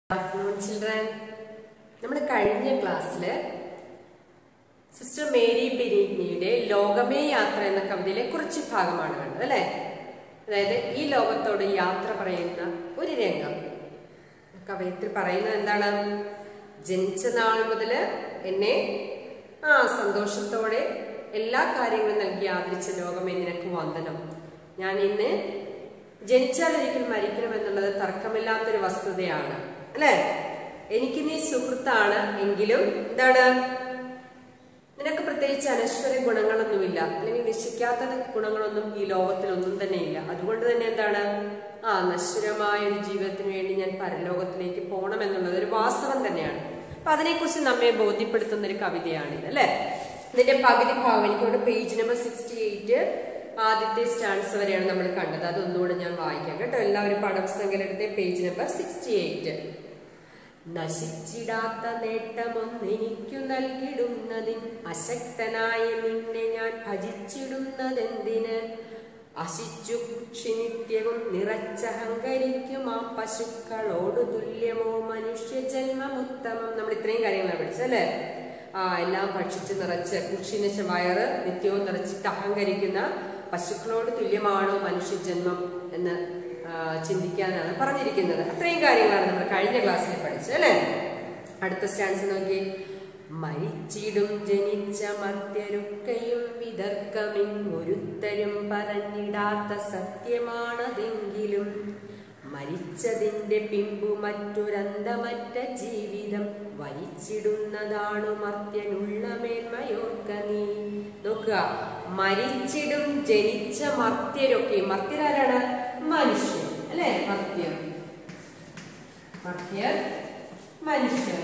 afternoon children നമ്മൾ കഴിഞ്ഞ ക്ലാസ്സിൽ സിസ്റ്റർ മേരി ബെനീഗ്നിയുടെ ലോകമേ യാത്ര എന്ന കവിതയിലെ കുറച്ച് ഭാഗമാണ് കണ്ടത് അല്ലേ അതായത് ഈ ലോകത്തോട് യാത്ര പറയുന്ന ഒരു രംഗം കവയത്തിൽ പറയുന്നത് എന്താണ് ജനിച്ച നാൾ മുതൽ എന്നെ ആ സന്തോഷത്തോടെ എല്ലാ കാര്യങ്ങളും നൽകി ആദരിച്ച ലോകമേ നിനക്ക് വന്ദനം ഞാൻ ഇന്ന് ജനിച്ചാൽ ഒരിക്കൽ മരിക്കണം എന്നുള്ളത് തർക്കമില്ലാത്തൊരു വസ്തുതയാണ് അല്ലേ എനിക്ക് നീ സുഹൃത്താണ് എങ്കിലും എന്താണ് നിനക്ക് പ്രത്യേകിച്ച് അനശ്വര ഗുണങ്ങളൊന്നുമില്ല അല്ലെങ്കിൽ നിശ്ചിക്കാത്ത ഗുണങ്ങളൊന്നും ഈ ലോകത്തിലൊന്നും തന്നെയില്ല അതുകൊണ്ട് തന്നെ എന്താണ് ആ നശ്വരമായ ഒരു ജീവിതത്തിന് വേണ്ടി ഞാൻ പരലോകത്തിലേക്ക് പോകണം എന്നുള്ളത് ഒരു വാസ്തവം തന്നെയാണ് അപ്പൊ അതിനെക്കുറിച്ച് നമ്മെ ബോധ്യപ്പെടുത്തുന്ന ഒരു കവിതയാണിത് അല്ലെ ഇതിന്റെ പകുതി ഭാഗം എനിക്കവിടെ പേജ് നമ്പർ സിക്സ്റ്റി എയ്റ്റ് ആദ്യത്തെ സ്റ്റാൻസ് വരെയാണ് നമ്മൾ കണ്ടത് അതൊന്നുകൂടെ ഞാൻ വായിക്കാം കേട്ടോ എല്ലാവരും പാഠപുസ്തകത്തിലെടുത്ത പേജ് നമ്പർ സിക്സ്റ്റി എയ്റ്റ് നശിച്ചിടാത്ത നേട്ടമൊന്നെനിക്കു നൽകിടുന്നതിൻ അശക്തനായ നിന്നെ ഞാൻ ഭജിച്ചിടുന്നതെന്തിന് അശിച്ചു കുക്ഷി നിത്യവും നിറച്ചഹങ്കരിക്കും ആ പശുക്കളോട് തുല്യമോ മനുഷ്യ ജന്മമുത്തമം നമ്മൾ ഇത്രയും കാര്യങ്ങളാണ് പഠിച്ചല്ലേ ആ എല്ലാം ഭക്ഷിച്ച് നിറച്ച് കുക്ഷിന് വയറ് നിത്യവും നിറച്ചിട്ട് അഹങ്കരിക്കുന്ന പശുക്കളോട് തുല്യമാണോ മനുഷ്യജന്മം എന്ന് ചിന്തിക്കാനാണ് പറഞ്ഞിരിക്കുന്നത് അത്രയും കാര്യങ്ങളാണ് നമ്മൾ കഴിഞ്ഞ ക്ലാസ്സിൽ പഠിച്ചത് അല്ലേ അടുത്ത സ്റ്റാൻസ് നോക്കി മരിച്ചിടും ജനിച്ച മർത്യരൊക്കെയും വിതർക്കമിങ്ങൊരുത്തരും പറഞ്ഞിടാത്ത സത്യമാണതെങ്കിലും മരിച്ചതിന്റെ പിമ്പു മറ്റൊരന്തമറ്റ ജീവിതം വരിച്ചിടുന്നതാണു മർത്യനുള്ള മേന്മയോർക്ക നീ നോക്കുക മരിച്ചിടും ജനിച്ച മർത്യരൊക്കെ മർത്യരാരാണ് മനുഷ്യൻ അല്ലെ മർത്യർ മർത്യർ മനുഷ്യർ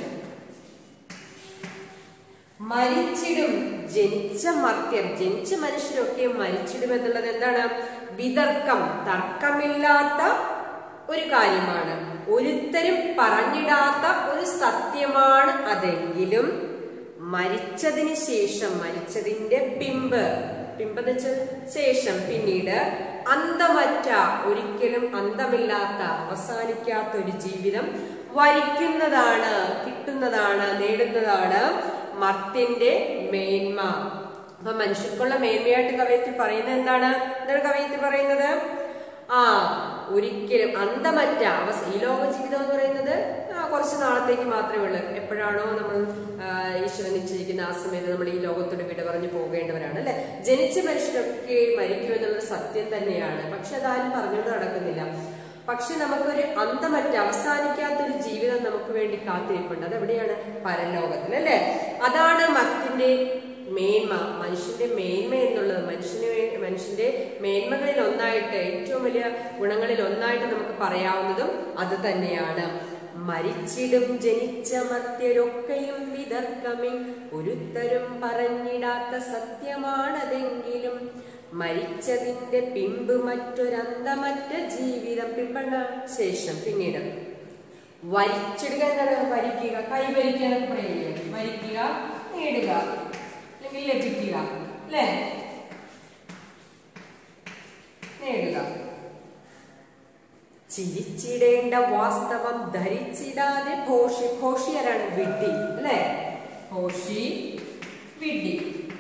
മരിച്ചിടും ജനിച്ച മർത്യർ ജനിച്ച മനുഷ്യരൊക്കെ മരിച്ചിടും എന്നുള്ളത് എന്താണ് വിതർക്കം തർക്കമില്ലാത്ത ഒരു കാര്യമാണ് ഒരുത്തരും പറഞ്ഞിടാത്ത ഒരു സത്യമാണ് അതെങ്കിലും മരിച്ചതിന് ശേഷം മരിച്ചതിന്റെ പിമ്പ് പിമ്പെന്ന് വെച്ചാൽ ശേഷം പിന്നീട് അന്തമറ്റ ഒരിക്കലും അന്തമില്ലാത്ത അവസാനിക്കാത്ത ഒരു ജീവിതം വരിക്കുന്നതാണ് കിട്ടുന്നതാണ് നേടുന്നതാണ് മർത്യന്റെ മേന്മ അപ്പൊ മനുഷ്യർക്കുള്ള മേന്മയായിട്ട് കവയത്തിൽ പറയുന്നത് എന്താണ് എന്താണ് കവയത്തിൽ പറയുന്നത് ആ ഒരിക്കലും അന്തമറ്റ അവസ്ഥ ഈ ലോക ജീവിതം എന്ന് പറയുന്നത് കുറച്ച് നാളത്തേക്ക് മാത്രമേ ഉള്ളൂ എപ്പോഴാണോ നമ്മൾ ഈശ്വരൻ നിശ്ചയിക്കുന്ന ആ സമയത്ത് നമ്മൾ ഈ ലോകത്തോട് വിട പറഞ്ഞു പോകേണ്ടവരാണ് അല്ലെ ജനിച്ച മനുഷ്യരൊക്കെ മരിക്കും എന്നുള്ളത് സത്യം തന്നെയാണ് പക്ഷെ അതാരും പറഞ്ഞുകൊണ്ട് നടക്കുന്നില്ല പക്ഷെ നമുക്കൊരു അന്തമറ്റ അവസാനിക്കാത്ത ഒരു ജീവിതം നമുക്ക് വേണ്ടി കാത്തിരിപ്പുണ്ട് അതെവിടെയാണ് പരലോകത്തിൽ അല്ലെ അതാണ് മത്തിന്റെ മേന്മ മനുഷ്യന്റെ മേന്മ എന്നുള്ളത് മനുഷ്യന് മനുഷ്യന്റെ മേന്മകളിൽ ഒന്നായിട്ട് ഏറ്റവും വലിയ ഗുണങ്ങളിൽ ഒന്നായിട്ട് നമുക്ക് പറയാവുന്നതും അത് തന്നെയാണ് മരിച്ചിടും ജനിച്ച മർത്യരൊക്കെയും വിതർക്കമേ ഒരുത്തരും പറഞ്ഞിടാത്ത സത്യമാണതെങ്കിലും മരിച്ചതിന്റെ പിമ്പ് മറ്റൊരന്തമറ്റ ജീവിതം പിമ്പണ്ണ ശേഷം പിന്നീട് വരിച്ചിടുക എന്താണ് വരിക്കുക കൈവരിക്കുക എന്നൊക്കെ പറയുക വരിക്കുക നേടുക അല്ലെങ്കിൽ ലഭിക്കുക അല്ലേ നേടുക ചിരിച്ചിടേണ്ട വാസ്തവം ധരിച്ചിടാതെ ഭോഷി ഭോഷിയരാണ് വിഡ്ഢി അല്ലേ ഭോഷി വിഡ്ഢി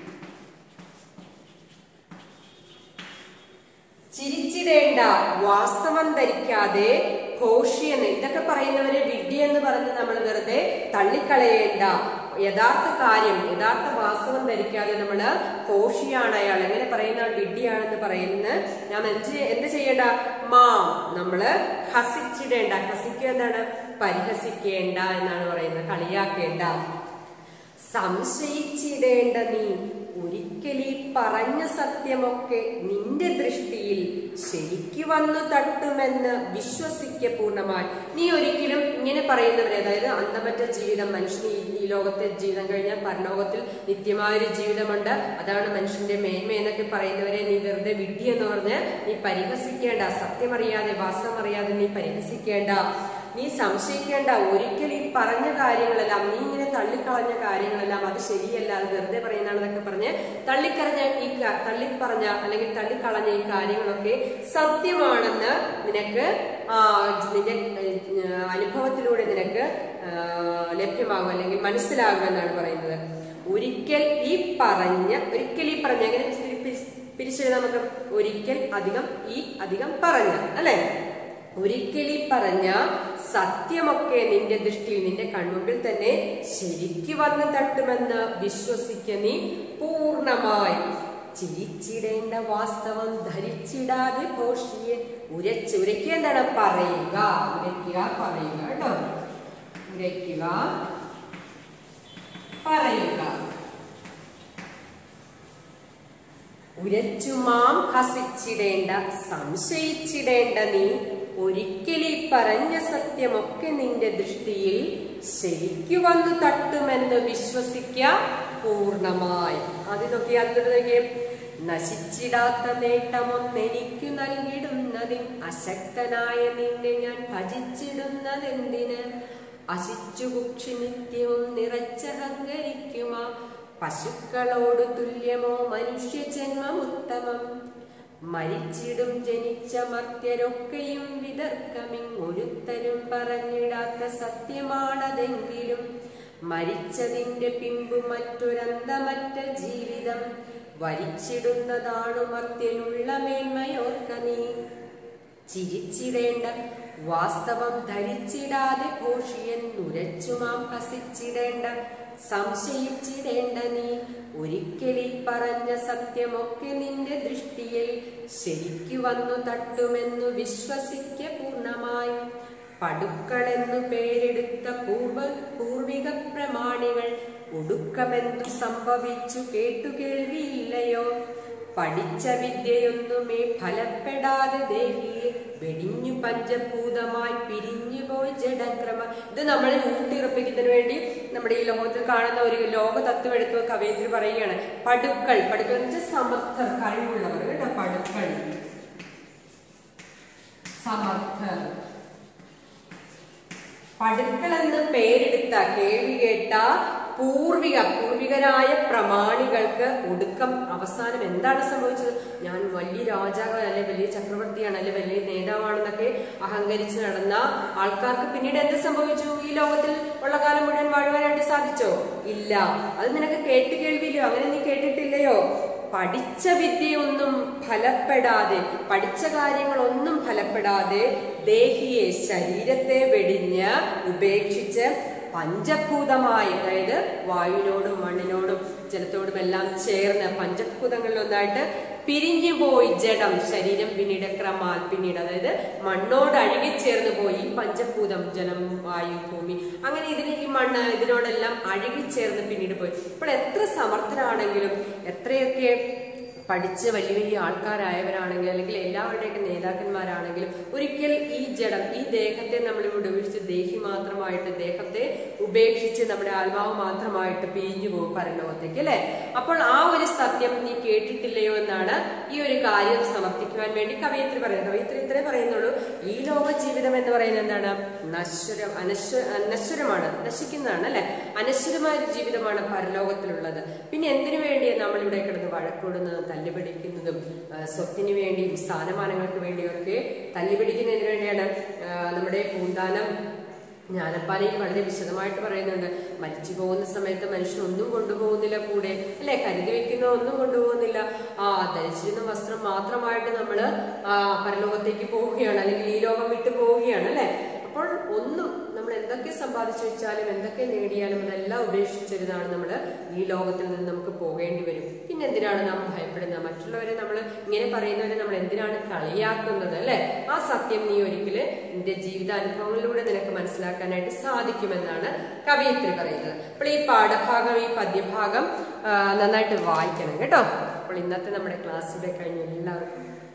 ചിരിച്ചിടേണ്ട വാസ്തവം ധരിക്കാതെ ഘോഷി എന്ന് ഇതൊക്കെ പറയുന്നവരെ വിഡ്ഢി എന്ന് പറഞ്ഞ് നമ്മൾ വെറുതെ തള്ളിക്കളയേണ്ട യഥാർത്ഥ കാര്യം യഥാർത്ഥ വാസ്തവം ധരിക്കാതെ നമ്മൾ ഘോഷിയാണ് അയാൾ എങ്ങനെ പറയുന്ന ആൾ വിഡ്ഢിയാണെന്ന് പറയുന്ന നാം എന്ത് എന്ത് ചെയ്യേണ്ട മാം നമ്മള് ഹസിച്ചിടേണ്ട ഹസിക്കുക എന്താണ് പരിഹസിക്കേണ്ട എന്നാണ് പറയുന്നത് കളിയാക്കേണ്ട സംശയിച്ചിടേണ്ട നീ ഒരിക്കലീ പറഞ്ഞ സത്യമൊക്കെ നിന്റെ ദൃഷ്ടിയിൽ ശരിക്കു വന്നു തട്ടുമെന്ന് വിശ്വസിക്ക പൂർണ്ണമായി നീ ഒരിക്കലും ഇങ്ങനെ പറയുന്നവരെ അതായത് അന്തമറ്റ ജീവിതം മനുഷ്യന് ഈ ലോകത്തെ ജീവിതം കഴിഞ്ഞാൽ പരലോകത്തിൽ നിത്യമായൊരു ജീവിതമുണ്ട് അതാണ് മനുഷ്യന്റെ മേന്മ എന്നൊക്കെ പറയുന്നവരെ നീ വെറുതെ വിഡ്ഢി എന്ന് പറഞ്ഞ് നീ പരിഹസിക്കേണ്ട സത്യമറിയാതെ വാസ്തവമറിയാതെ നീ പരിഹസിക്കേണ്ട നീ സംശയിക്കേണ്ട ഒരിക്കൽ ഈ പറഞ്ഞ കാര്യങ്ങളെല്ലാം നീ ഇങ്ങനെ തള്ളിക്കളഞ്ഞ കാര്യങ്ങളെല്ലാം അത് ശരിയല്ല അത് വെറുതെ പറയുന്നതാണെന്നൊക്കെ പറഞ്ഞ് തള്ളിക്കറഞ്ഞ ഈ തള്ളിപ്പറഞ്ഞ അല്ലെങ്കിൽ തള്ളിക്കളഞ്ഞ ഈ കാര്യങ്ങളൊക്കെ സത്യമാണെന്ന് നിനക്ക് ആ, നിന്റെ ഏ, അനുഭവത്തിലൂടെ നിനക്ക് ആ, ലഭ്യമാകും അല്ലെങ്കിൽ മനസ്സിലാകുമെന്നാണ് പറയുന്നത് ഒരിക്കൽ ഈ പറഞ്ഞ ഒരിക്കൽ ഈ പറഞ്ഞ എങ്ങനെ പിരിച്ചെഴുതാൻ നമുക്ക് ഒരിക്കൽ അധികം ഈ അധികം പറഞ്ഞ അല്ലെ ഒരിക്കലി പറഞ്ഞ സത്യമൊക്കെ നിന്റെ ദൃഷ്ടിയിൽ നിന്റെ കൺമുമ്പിൽ തന്നെ ശരിക്കു വന്ന് തട്ടുമെന്ന് വിശ്വസിക്ക നീ പൂർണ്ണമായി ചിരിച്ചിടേണ്ട വാസ്തവം ധരിച്ചിടാതെ പോഷിയെ ഉരച്ച് ഉരയ്ക്കുക എന്താണ് പറയുക ഉരയ്ക്കുക പറയുക കേട്ടോ ഉരയ്ക്കുക പറയുക ഉരച്ചുമാം ഹസിച്ചിടേണ്ട സംശയിച്ചിടേണ്ട നീ ഒരിക്കലീ പറഞ്ഞ സത്യമൊക്കെ നിന്റെ ദൃഷ്ടിയിൽ ശരിക്കു വന്നു തട്ടുമെന്ന് വിശ്വസിക്ക പൂർണമായി അത് നോക്കി അടുത്തത് നോക്കിയേ നശിച്ചിടാത്ത നേട്ടമൊന്നെനിക്കു നൽകിടുന്നതിൻ അശക്തനായ നിന്നെ ഞാൻ ഭജിച്ചിടുന്നതെന്തിന് അശിച്ചു കുക്ഷി നിത്യവും നിറച്ചഹങ്കരിക്കുമാ പശുക്കളോട് തുല്യമോ മനുഷ്യജന്മമുത്തമം മരിച്ചിടും ജനിച്ച മർത്യരൊക്കെയും വിതർക്കമിങ്ങൊരുത്തരും പറഞ്ഞിടാത്ത സത്യമാണതെങ്കിലും മരിച്ചതിന്റെ പിമ്പു മറ്റൊരന്തമറ്റ ജീവിതം വരിച്ചിടുന്നതാണു മർത്യനുള്ള മേന്മയോർക്ക നീ ചിരിച്ചിടേണ്ട വാസ്തവം ധരിച്ചിടാതെ ഘോഷിയൻ നുരച്ചുമാം ഹസിച്ചിടേണ്ട സംശയിച്ചിടേണ്ട നീ ഒരിക്കലി പറഞ്ഞ സത്യമൊക്കെ നിന്റെ ദൃഷ്ടിയിൽ ശരിക്കു വന്നു തട്ടുമെന്നു വിശ്വസിക്ക പൂർണ്ണമായി പടുക്കളെന്നു പേരെടുത്ത പൂർവ പൂർവിക പ്രമാണികൾ ഒടുക്കമെന്തു സംഭവിച്ചു കേട്ടുകേൾവിയില്ലയോ പഠിച്ച വിദ്യയൊന്നുമേ ഫലപ്പെടാതെ ദേഹിയെ വെടിഞ്ഞു പഞ്ചഭൂതമായി പിരിഞ്ഞു പോയി ജഡക്രമ ഇത് നമ്മളെ ഊട്ടിയുറപ്പിക്കുന്നതിന് വേണ്ടി നമ്മുടെ ഈ ലോകത്തിൽ കാണുന്ന ഒരു ലോക തത്വം എടുത്തു കവയത്തിൽ പറയുകയാണ് പടുക്കൾ പടുക്കൾ എന്ന് വെച്ചാൽ സമർത്ഥർ കഴിവുള്ളവർ കേട്ടോ പടുക്കൾ സമർത്ഥർ പടുക്കൾ എന്ന് പേരെടുത്ത കേൾവി കേട്ട പൂർവിക പൂർവികരായ പ്രമാണികൾക്ക് ഒടുക്കം അവസാനം എന്താണ് സംഭവിച്ചത് ഞാൻ വലിയ രാജാവാണ് അല്ലെ വലിയ ചക്രവർത്തിയാണ് അല്ലെ വലിയ നേതാവാണെന്നൊക്കെ അഹങ്കരിച്ച് നടന്ന ആൾക്കാർക്ക് പിന്നീട് എന്ത് സംഭവിച്ചു ഈ ലോകത്തിൽ ഉള്ള കാലം മുഴുവൻ വാഴുവാനായിട്ട് സാധിച്ചോ ഇല്ല അത് നിനക്ക് കേട്ട് കേൾവിയില്ലയോ അങ്ങനെ നീ കേട്ടിട്ടില്ലയോ പഠിച്ച വിദ്യയൊന്നും ഫലപ്പെടാതെ പഠിച്ച കാര്യങ്ങളൊന്നും ഫലപ്പെടാതെ ദേഹിയെ ശരീരത്തെ വെടിഞ്ഞ് ഉപേക്ഷിച്ച് പഞ്ചഭൂതമായി അതായത് വായുവിനോടും മണ്ണിനോടും ജലത്തോടും എല്ലാം ചേർന്ന് പഞ്ചഭൂതങ്ങളിലൊന്നായിട്ട് പിരിഞ്ഞു പോയി ജഡം ശരീരം പിന്നീട് ക്രമാൽ പിന്നീട് അതായത് മണ്ണോട് അഴുകിച്ചേർന്ന് പോയി ഈ പഞ്ചഭൂതം ജലം വായു ഭൂമി അങ്ങനെ ഇതിന് ഈ മണ്ണ് ഇതിനോടെല്ലാം അഴുകിച്ചേർന്ന് പിന്നീട് പോയി ഇപ്പോൾ എത്ര സമർത്ഥരാണെങ്കിലും എത്രയൊക്കെ പഠിച്ച് വലിയ വലിയ ആൾക്കാരായവരാണെങ്കിലും അല്ലെങ്കിൽ എല്ലാവരുടെയൊക്കെ നേതാക്കന്മാരാണെങ്കിലും ഒരിക്കൽ ഈ ജഡം ഈ ദേഹത്തെ നമ്മൾ ഇവിടെ ഉപേക്ഷിച്ച് ദേഹി മാത്രമായിട്ട് ദേഹത്തെ ഉപേക്ഷിച്ച് നമ്മുടെ ആത്മാവ് മാത്രമായിട്ട് പിരിഞ്ഞു പോകും പരലോകത്തേക്ക് അല്ലെ അപ്പോൾ ആ ഒരു സത്യം നീ കേട്ടിട്ടില്ലയോ എന്നാണ് ഈ ഒരു കാര്യം സമർത്ഥിക്കുവാൻ വേണ്ടി കവയിത്രി പറയുന്നത് കവയിത്രി ഇത്രേ പറയുന്നുള്ളൂ ഈ ലോക ജീവിതം എന്ന് പറയുന്നത് എന്താണ് നശ്വരം അനശ്വ അനശ്വരമാണ് നശിക്കുന്നതാണ് അല്ലെ അനശ്വരമായ ഒരു ജീവിതമാണ് പരലോകത്തിലുള്ളത് പിന്നെ എന്തിനു വേണ്ടിയാണ് നമ്മൾ ഇവിടെ കിടന്ന് വഴക്കൂടുന്നതും തല്ലുപിടിക്കുന്നതും ആ, സ്വത്തിന് വേണ്ടിയും സ്ഥാനമാനങ്ങൾക്ക് വേണ്ടിയൊക്കെ തല്ലുപിടിക്കുന്നതിന് വേണ്ടിയാണ് ആ, നമ്മുടെ പൂന്താനം ജ്ഞാനപ്പാലയിൽ വളരെ വിശദമായിട്ട് പറയുന്നുണ്ട് മരിച്ചു പോകുന്ന സമയത്ത് മനുഷ്യൻ ഒന്നും കൊണ്ടുപോകുന്നില്ല കൂടെ അല്ലെ കരുതി വെക്കുന്ന ഒന്നും കൊണ്ടുപോകുന്നില്ല ആ ധരിച്ചിരുന്ന വസ്ത്രം മാത്രമായിട്ട് നമ്മൾ പരലോകത്തേക്ക് പോവുകയാണ് അല്ലെങ്കിൽ ഈ ലോകം വിട്ടു പോവുകയാണ് അല്ലെ അപ്പോൾ ഒന്നും നമ്മൾ എന്തൊക്കെ സമ്പാദിച്ചു വെച്ചാലും എന്തൊക്കെ നേടിയാലും അതെല്ലാം ഉപേക്ഷിച്ചിരുന്നാണ് നമ്മൾ ഈ ലോകത്തിൽ നിന്ന് നമുക്ക് പോകേണ്ടി വരും പിന്നെ എന്തിനാണ് നാം ഭയപ്പെടുന്നത് മറ്റുള്ളവരെ നമ്മൾ ഇങ്ങനെ പറയുന്നവരെ നമ്മൾ എന്തിനാണ് കളിയാക്കുന്നത് അല്ലെ ആ സത്യം നീ ഒരിക്കല് നിന്റെ ജീവിതാനുഭവങ്ങളിലൂടെ നിനക്ക് മനസ്സിലാക്കാനായിട്ട് സാധിക്കുമെന്നാണ് കവയിത്രി പറയുന്നത് അപ്പോൾ ഈ പാഠഭാഗം ഈ പദ്യഭാഗം ആ, നന്നായിട്ട് വായിക്കണം കേട്ടോ അപ്പോൾ ഇന്നത്തെ നമ്മുടെ ക്ലാസ്സിലൂടെ കഴിഞ്ഞു എല്ലാവർക്കും